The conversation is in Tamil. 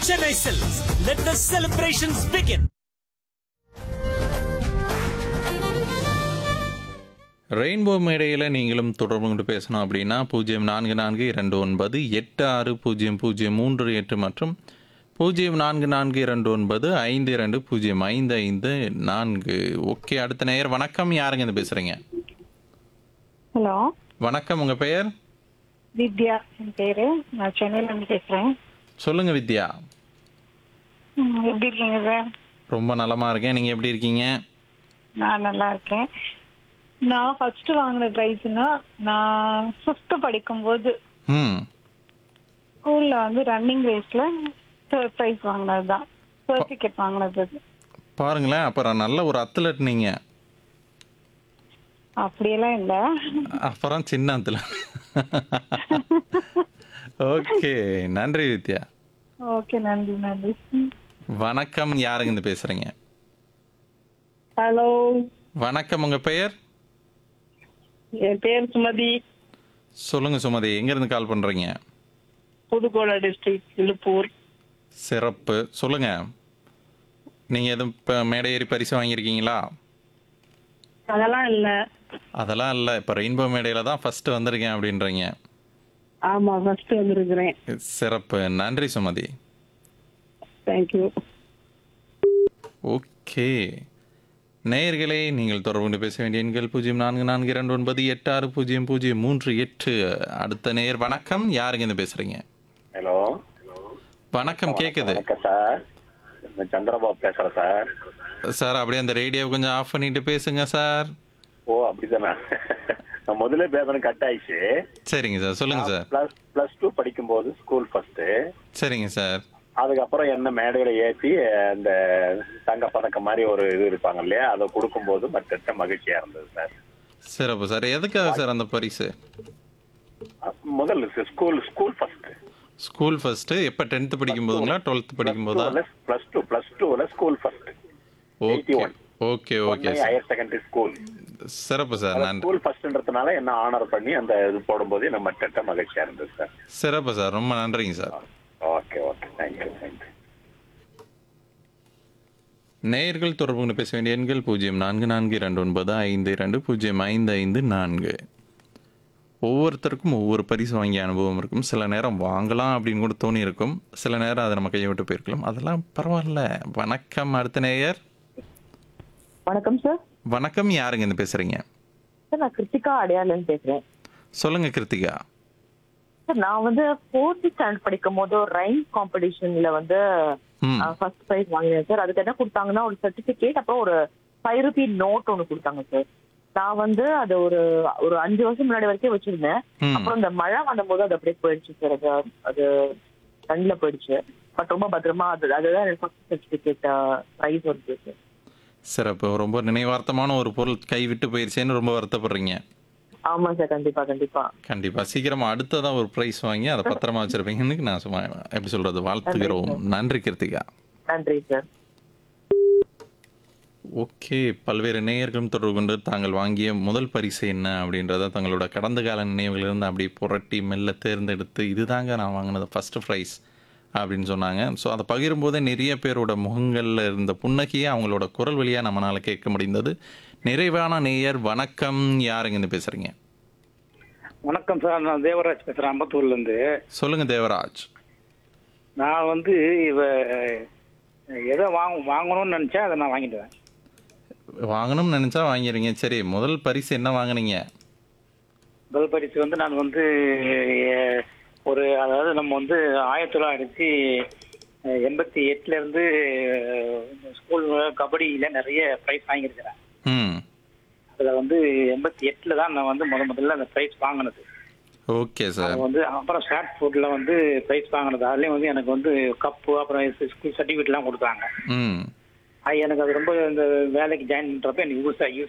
Chennai Silks. Let the celebrations begin. Rainbow மேடையில் நீங்களும் தொடர்பு கொண்டு பேசணும் அப்படின்னா பூஜ்ஜியம் நான்கு நான்கு இரண்டு ஒன்பது எட்டு ஆறு பூஜ்ஜியம் பூஜ்ஜியம் மூன்று எட்டு மற்றும் பூஜ்ஜியம் நான்கு நான்கு இரண்டு ஒன்பது ஐந்து இரண்டு பூஜ்ஜியம் ஐந்து ஐந்து நான்கு ஓகே அடுத்த நேயர் வணக்கம் யாருங்க இது பேசுகிறீங்க ஹலோ வணக்கம் உங்கள் பெயர் வித்யா என் பேரு நான் சென்னையில இருந்து பேசுறேன் சொல்லுங்கள் வித்யா ம், எப்படி இருக்கீங்க சார் ரொம்ப நலமா இருக்கேன் நீங்கள் எப்படி இருக்கீங்க நான் நல்லா இருக்கேன் நான் ஃபர்ஸ்ட் வாங்கின ப்ரைஸ்னா நான் ஃபிஃப்த் படிக்கும்போது ம் ஸ்கூல்ல வந்து ரன்னிங் ரேஸ்ல தேர்ட் ப்ரைஸ் வாங்கினது தான் சர்டிஃபிகேட் வாங்கினது அது. பாருங்களேன் அப்புறம் நல்ல ஒரு அத்லட் நீங்கள் அப்படியெல்லாம் இல்லை அப்புறம் சின்ன அத்துல ஓகே நன்றி வித்யா ஓகே நன்றி நன்றி வணக்கம் யாருங்க இருந்து பேசுறீங்க ஹலோ வணக்கம் உங்க பெயர் என் பேர் சுமதி சொல்லுங்க சுமதி எங்க இருந்து கால் பண்றீங்க புதுக்கோட்டை டிஸ்ட்ரிக்ட் இழுப்பூர் சிறப்பு சொல்லுங்க நீங்க எதுவும் இப்போ மேடை ஏறி பரிசு வாங்கியிருக்கீங்களா அதெல்லாம் இல்ல அதெல்லாம் இல்லை இப்போ ரெயின்போ மேடையில தான் ஃபர்ஸ்ட் வந்திருக்கேன் அப்படின்றீங்க ஆமா ஃபர்ஸ்ட் வந்திருக்கிறேன் சிறப்பு நன்றி சுமதி தேங்க்யூ ஓகே நேயர்களே நீங்கள் தொடர்பு கொண்டு பேச வேண்டிய எண்கள் பூஜ்ஜியம் நான்கு நான்கு இரண்டு ஒன்பது எட்டு ஆறு பூஜ்ஜியம் பூஜ்ஜியம் மூன்று எட்டு அடுத்த நேயர் வணக்கம் யாருங்க இருந்து பேசுறீங்க ஹலோ வணக்கம் கேக்குது வணக்கம் சார் நான் சந்திரபாபு பேசுறேன் சார் சார் அப்படியே அந்த ரேடியோ கொஞ்சம் ஆஃப் பண்ணிட்டு பேசுங்க சார் ஓ அப்படிதானே நான் முதல்ல பேசணும் கட் ஆயிடுச்சு சரிங்க சார் சொல்லுங்க சார் பிளஸ் பிளஸ் டூ படிக்கும்போது ஸ்கூல் ஃபர்ஸ்ட் சரிங்க சார் அதுக்கப்புறம் என்ன மேடையில ஏற்றி அந்த தங்க பதக்கம் மாதிரி ஒரு இது இருப்பாங்க இல்லையா அதை கொடுக்கும்போது மற்ற மகிழ்ச்சியா இருந்தது சார் சிறப்பு சார் எதுக்காக சார் அந்த பரிசு முதல்ல school school first school first எப்போ டென்த்து படிக்கும் போதுங்களா டுவெல்த் படிக்கும் போதா பிளஸ் டூ பிளஸ் டூல school first okay okay okay sir higher secondary school சிறப்பு சார் நன்றி ஸ்கூல் ஃபர்ஸ்ட்ன்றதுனால என்ன ஆனர் பண்ணி அந்த இது போடும்போது நம்ம மற்ற மகிழ்ச்சியா இருந்தது சார் சிறப்பு சார் ரொம்ப நன்றிங்க sir okay okay thank you thank you நேயர்கள் தொடர்பு கொண்டு பேச வேண்டிய எண்கள் பூஜ்ஜியம் நான்கு நான்கு இரண்டு ஒன்பது ஐந்து இரண்டு பூஜ்ஜியம் ஐந்து ஐந்து நான்கு ஒவ்வொருத்தருக்கும் ஒவ்வொரு பரிசு வாங்கிய அனுபவம் இருக்கும் சில நேரம் வாங்கலாம் அப்படின்னு கூட தோணி இருக்கும் சில நேரம் அதை நம்ம கையை விட்டு போயிருக்கலாம் அதெல்லாம் பரவாயில்ல வணக்கம் அடுத்த நேயர் வணக்கம் சார் வணக்கம் யாருங்க இருந்து பேசுறீங்க சார் நான் கிருத்திகா அடையாளன் பேசுறேன் சொல்லுங்க கிருத்திகா சார் நான் வந்து ஃபோர்த் ஸ்டாண்டர்ட் படிக்கும் போது ஒரு ரைம் காம்படிஷன்ல வந்து ம் ஃபர்ஸ்ட் ப்ரைஸ் வாங்கினேன் சார் அதுக்கு என்ன கொடுத்தாங்கன்னா ஒரு சர்டிபிகேட் அப்புறம் ஒரு ஃபைவ் ருபி நோட் ஒன்று கொடுத்தாங்க சார் நான் வந்து அது ஒரு ஒரு அஞ்சு வருஷம் முன்னாடி வரைக்கும் வச்சிருந்தேன் ம். அப்புறம் இந்த மழை வந்தபோது அது அப்படியே போயிடுச்சு சார் அது அது தண்ணில போயிடுச்சு பட் ரொம்ப பத்திரமா அது அதுதான் எனக்கு ஃபர்ஸ்ட் சர்டிபிகேட் ப்ரைஸ் வந்து சார் சிறப்பு ரொம்ப நினைவார்த்தமான ஒரு பொருள் கை விட்டு போயிருச்சேன்னு ரொம்ப வருத்தப்படுறீங்க ஆமா சார் கண்டிப்பா கண்டிப்பா கண்டிப்பா சீக்கிரமா அடுத்ததா ஒரு பிரைஸ் வாங்கி அதை பத்திரமா வச்சிருப்பீங்கன்னு நான் சும்மா எப்படி சொல்றது வாழ்த்துகிறோம் நன்றி கிருத்திகா நன்றி சார் ஓகே பல்வேறு நேயர்களும் தொடர்பு கொண்டு தாங்கள் வாங்கிய முதல் பரிசு என்ன அப்படின்றத தங்களோட கடந்த கால நினைவுகளிலிருந்து அப்படி புரட்டி மெல்ல தேர்ந்தெடுத்து இதுதாங்க நான் வாங்கினது ஃபர்ஸ்ட் ப்ரைஸ் அப்படின்னு சொன்னாங்க ஸோ அதை பகிரும்போதே நிறைய பேரோட முகங்களில் இருந்த புன்னகையை அவங்களோட குரல் வழியாக நம்மளால கேட்க முடிந்தது நிறைவான நேயர் வணக்கம் யாருங்க இருந்து பேசுறீங்க வணக்கம் சார் நான் தேவராஜ் பேசுறேன் அம்பத்தூர்ல இருந்து சொல்லுங்க தேவராஜ் நான் வந்து இவ எதை வாங்க வாங்கணும்னு நினைச்சேன் அதை நான் வாங்கிடுவேன் வாங்கணும்னு நினைச்சா வாங்கிடுங்க சரி முதல் பரிசு என்ன வாங்குனீங்க முதல் பரிசு வந்து நான் வந்து எ- ஒரு அதாவது நம்ம வந்து ஆயிரத்தி தொள்ளாயிரத்தி எண்பத்தி எட்டுல இருந்து ஸ்கூல் கபடியில நிறைய ப்ரைஸ் வாங்கியிருக்கிறேன் ம் அதுல வந்து எண்பத்தி எட்டுல தான் நான் வந்து முத முதல்ல அந்த ப்ரைஸ் வாங்கினது ஓகே சார் அது வந்து அப்புறம் ஷார்ட் ஃபுட்ல வந்து ப்ரைஸ் வாங்கினது அதுலயும் வந்து எனக்கு வந்து கப்பு அப்புறம் ஸ்கூல் சர்டிஃபிகேட்லாம் கொடுத்தாங்க ம் அது எனக்கு அது ரொம்ப இந்த வேலைக்கு ஜாயின் பண்றப்ப எனக்கு யூஸ் யூஸ்